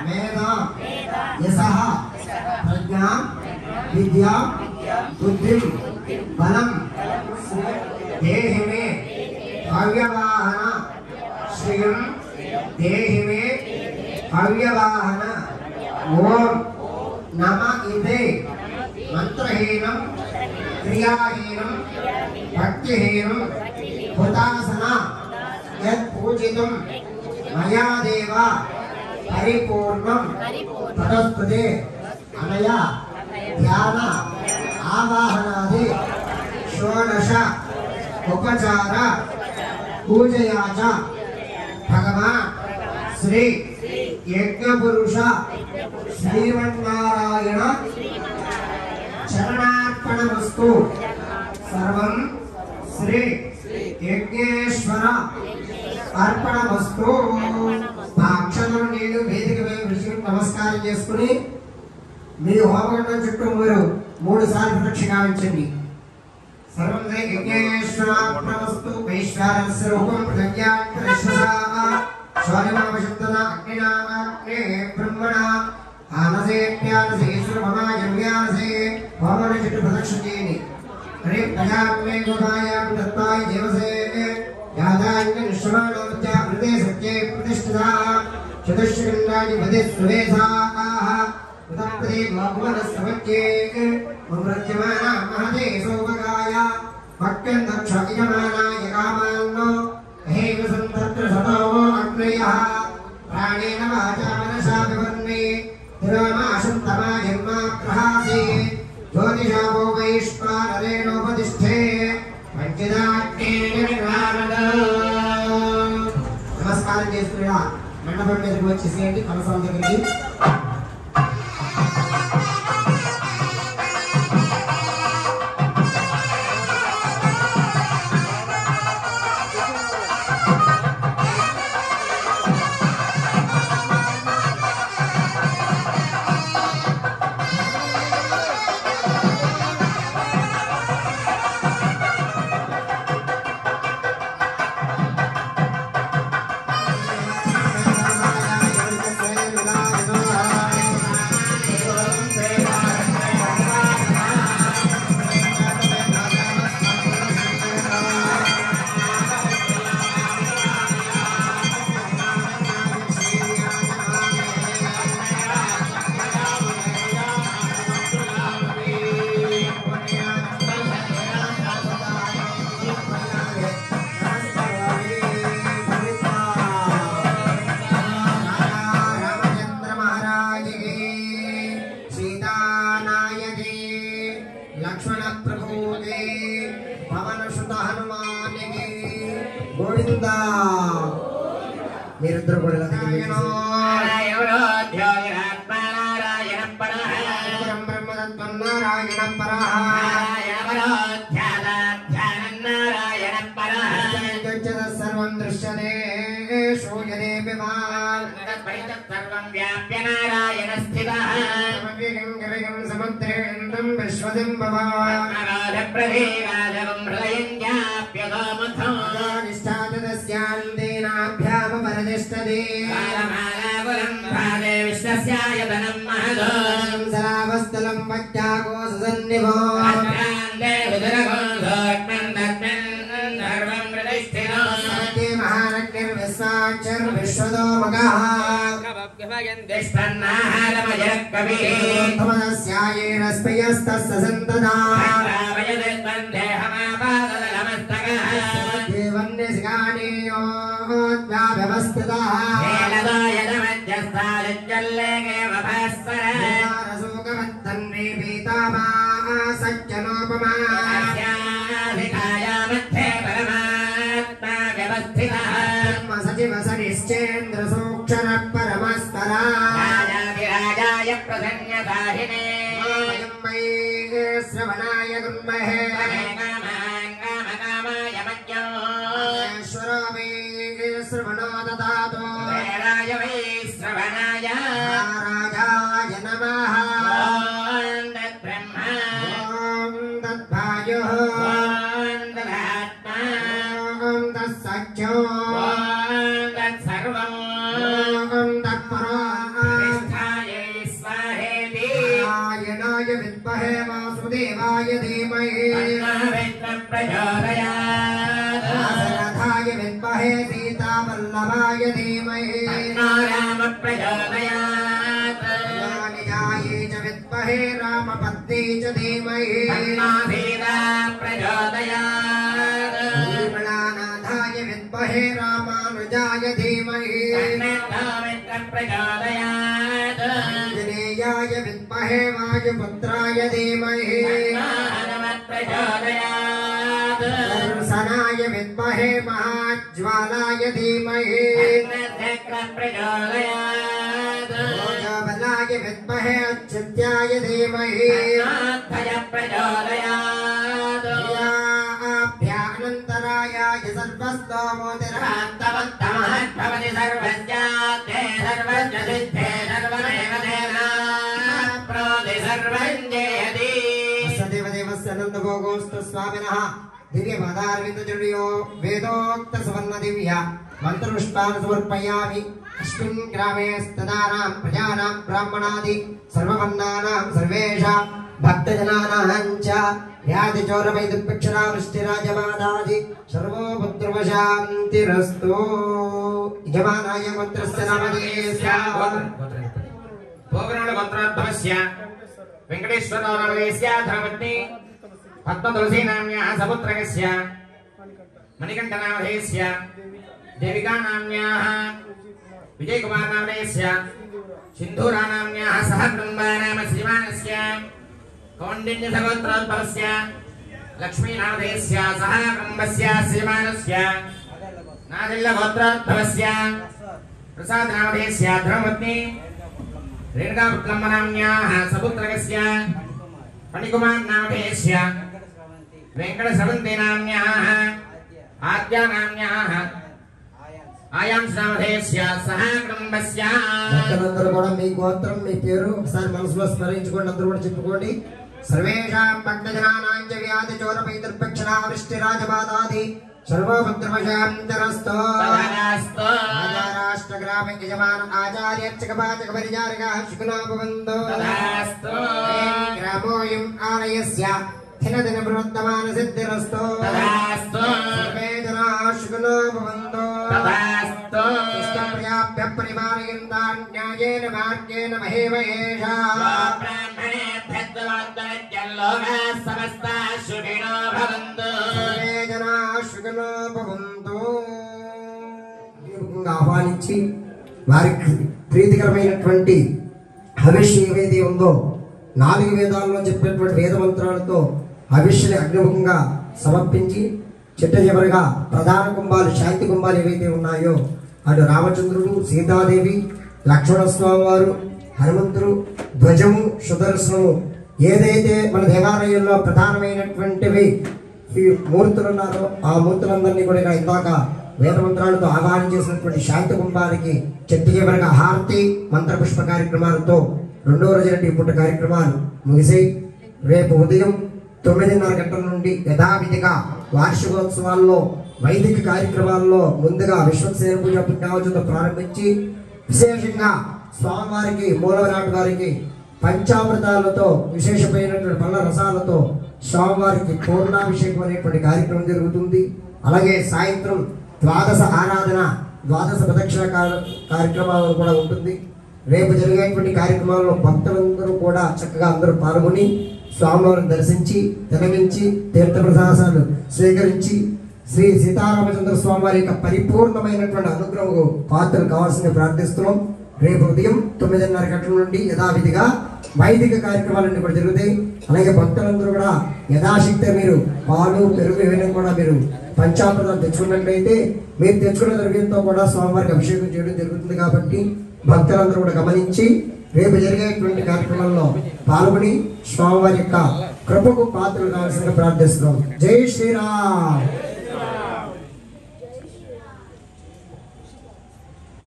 వేద యశః ప్రజ్ఞా విద్యా బుద్ధిం బలం దేహి మే హవ్యవాహన శ్రియం దేహి మే హవ్యవాహన ఓం నమ ఇదే మంత్రహీనం క్రియాహీనం భక్తిహీనం హుతాసన యత్ పూజితం మయా దేవ పరిపూర్ణం తదస్తుతే అనయ ధ్యాన ఆవాహనాది షోడశ ఉపచార పూజయా చ భగవాన్ శ్రీ యజ్ఞపురుష శ్రీమన్నారాయణ చరణార్పణమస్తు సర్వం శ్రీ యజ్ఞేశ్వర అర్పణమస్తు ఆ అక్షరం నీళ్లు వేదిక మీద విడిచి నమస్కారం చేసుకుని మీ హోమగుండం చుట్టూ మీరు మూడు సార్లు ప్రదక్షిణ గావించండి సర్వం శ్రీ యజ్ఞేశ్వరార్పణమస్తు వైశ్వారస్య రూపం ప్రజ్ఞాత్రేశ్వరా శౌర్యమావశబ్దన అగ్నినామాగ్నే బ్రహ్మణ ఆనసేప్యానసేశ్వరమమాయవ్యానసే హోమన చుట్టూ ప్రదక్షిణ చేయండి హరే ప్రజామే గోపాయాం దత్తాయ దేవసే యాదాంగ నిశ్రమాణోచ హృదయ సత్యే ప్రతిష్ఠితా చతుశ్చంద్రాణి పదే సువేధాః ఉదప్రదే భగవనస్తవచ్యే మమృత్యమాన మహతే సౌభగాయ భక్త్యం దక్ష యజమానాయ కామాన్నో హేమ సంతత్ర సతో అగ్నయః ప్రాణేన వాచా మనసా వివర్ణే తిరోమాశం తమా జన్మ ప్రహాసే జ్యోతిషాపో వైశ్వానరేణోపతిష్ఠే పంచదాగ్నేన నిర్వాణద నమస్కారం చేసుకున్నా మండపం మీదకి వచ్చేసేయండి కలసాల దగ్గరికి రామచంద్ర మహారాజ్ కి సీతానాయకి లక్ష్మణ ప్రభు కి పవన సుత హనుమాన్ కి గోవింద మీరిద్దరు కూడా ఇలా దగ్గరికి వచ్చేసేయండి. పరం బ్రహ్మదత్వం నారాయణ పరః యజ్జత సర్వం దృశ్యతే శూయతే విమాన్ సమవ్యగం గరగం సముద్రేంద్రం విశ్వదిం భవాన్ నిష్ఠాతస్యాందేనాభ్యామపరదిష్టది సరావస్థలం పచ్చాకోసన్నిభో సత్యే మహానగ్నిర్విశ్వాక్షర్విశ్వదోమగः తమస్యాయేన స్పయస్తస్య సంతదా దేవన్యసిగానీయోద్వ్యావ్యవస్థితः రసోగవత్తన్వే పీతామా సజ్జనోపమా బ్రహ్మ సచివ సనిశ్చేంద్ర సూక్షర పరమస్తరా ప్రసన్నదాహినే వయం వై శ్రవణాయ గుర్మహే ఈశ్వరో వై శ్రవణో దదాతో శ్రవణాయ రాజాయ నమః ఓం తద్బ్రహ్మ ఓం తద్భాయో ఓం తదాత్మా ఓం తత్సఖ్యో ఓం తత్సర్వం ఓం తత్పరో विद्महे वासुदेवाय धीमहि दाशरथाय विद्महे सीतावल्लभाय धीमहि ज्ञानिजायै च विद्महे रामपत्नी च धीमहि भीमणानाथाय विद्महे रामानुजाय धीमहि आञ्जनेयाय विद्महे वायुपुत्राय धीमहि दर्शनाय विद्महे महाज्वालाय धीमहि भोजबलाय विद्महे अच्युत्याय धीमहि अभ्यानन्तरायाय सर्वस्तोमोतिरः देवदेवस्य नन्दभोगोऽस्तु स्वामिनः दिव्यपदारविन्दजुर्यो वेदोक्त सुवर्ण दिव्य मन्त्रपुष्पान् समर्पयामि अस्मिन् ग्रामे स्तदानां प्रजानां ब्राह्मणादि सर्ववर्णानां सर्वेषां भक्तजनानां च व्याधिचोरवैदुर्भिक्षरावृष्टिराजमादादि सर्वो पुत्रवशान्तिरस्तु यजमानाय गोत्रस्य नामधेयस्य భోగనాడు గోత్రోద్భవస్య వెంకటేశ్వరరామదేశ్య ధర్మపత్ని పద్మతులసీనామ్యాः సపుత్రకస్య మణికంఠనామధేయస్య దేవికానామ్యాः విజయకుమారనామధేయస్య సింధూరానామ్యాः సహ కుటుంబానామ శ్రీమానస్య కౌండిన్యసగోత్రోద్భవస్య లక్ష్మీనామధేయస్య సహ కుటుంబస్య శ్రీమానస్య నాదిల్లగోత్రోద్భవస్య ప్రసాదనామధేయస్య ధర్మపత్ని రేణుకాపుత్లమ్మనామ్యాः సపుత్రకస్య ఫణికుమార్నామధేయస్య వెంకటస్రవంతినామ్యాः ఆద్యానామ్యాः ఆయాంశనామధేయస్య సహ కుటుంబస్య భక్తులందరూ కూడా మీ గోత్రం మీ పేరు ఒకసారి మనసులో స్మరించుకోండి అందరూ కూడా చెప్పుకోండి సర్వేషాం భక్తజనానాం చ వ్యాధి చోరపై దుర్భిక్షణా వృష్టి రాజమాదాది సర్వోపద్రవశాంతరస్తో తదాస్తు. రాష్ట్ర గ్రామ యజమాన ఆచార్యర్చక పాచక పరిచారక శుకునా భవంతు తదాస్తు. గ్రామోయం ఆలయస్య దిన దిన ప్రవర్తమాన సిద్ధిరస్తో తదాస్తు. సర్వే జనా శుకునో భవంతు తదాస్తు. ఇష్టప్రియాభ్య పరిమారయంతాన్ న్యాయేన మార్గేణ మహేమహేషా బ్రాహ్మణేభ్యద్వాద్వైద్యల్లోకాः సమస్తాः సుఖినో భవంతు. సర్వే జనా శుకునో భవంతు దీపకంగా ఆహ్వానించి వారికి ప్రీతికరమైనటువంటి హవిష్ ఏదైతే ఉందో నాలుగు వేదాల్లో చెప్పినటువంటి వేద మంత్రాలతో హవిష్ని అగ్నిముఖంగా సమర్పించి చిట్ట చివరిగా ప్రధాన కుంభాలు శాంతి కుంభాలు ఏవైతే ఉన్నాయో అటు రామచంద్రుడు సీతాదేవి లక్ష్మణ స్వామి వారు హనుమంతుడు ధ్వజము సుదర్శనము ఏదైతే మన దేవాలయంలో ప్రధానమైనటువంటివి ఈ మూర్తులు ఉన్నారో ఆ మూర్తులందరినీ కూడా ఇక్కడ ఇందాక వేద మంత్రాలతో ఆహ్వానం చేసినటువంటి శాంతి కుంభానికి చెట్టు చివరిగా హారతి మంత్రపుష్ప కార్యక్రమాలతో రెండో రోజు ఈ పుట్ట కార్యక్రమాలు ముగిసాయి రేపు ఉదయం తొమ్మిదిన్నర గంటల నుండి యథావిధిగా వార్షికోత్సవాల్లో వైదిక కార్యక్రమాల్లో ముందుగా విశ్వసేన పూజ పుణ్యావచంతో ప్రారంభించి విశేషంగా స్వామివారికి మూలవరాటి వారికి పంచామృతాలతో విశేషమైనటువంటి పళ్ళ రసాలతో స్వామివారికి పూర్ణాభిషేకం అనేటువంటి కార్యక్రమం జరుగుతుంది అలాగే సాయంత్రం ద్వాదశ ఆరాధన ద్వాదశ ప్రదక్షిణ కార- కార్యక్రమాలు కూడా ఉంటుంది రేపు జరిగేటువంటి కార్యక్రమాల్లో భక్తులందరూ కూడా చక్కగా అందరూ పాల్గొని స్వామివారిని దర్శించి తిలగించి తీర్థప్రసాదాలు స్వీకరించి శ్రీ సీతారామచంద్ర స్వామి వారి యొక్క పరిపూర్ణమైనటువంటి అనుగ్రహం పాత్రలు కావాల్సింది ప్రార్థిస్తున్నాం రేపు ఉదయం తొమ్మిదిన్నర గంటల నుండి యథావిధిగా వైదిక కార్యక్రమాలన్నీ కూడా జరుగుతాయి అలాగే భక్తులందరూ కూడా యథాశక్తి మీరు పాలు పెరుగు ఇవన్నీ కూడా మీరు పంచామృతాలు తెచ్చుకున్నట్లయితే మీరు తెచ్చుకున్న ద్రవ్యంతో కూడా స్వామివారికి అభిషేకం చేయడం జరుగుతుంది కాబట్టి భక్తులందరూ కూడా గమనించి రేపు జరిగేటువంటి కార్యక్రమంలో పాల్గొని స్వామివారి యొక్క కృపకు పాత్రలు కావాల్సిందిగా ప్రార్థిస్తున్నాం జై శ్రీరామ్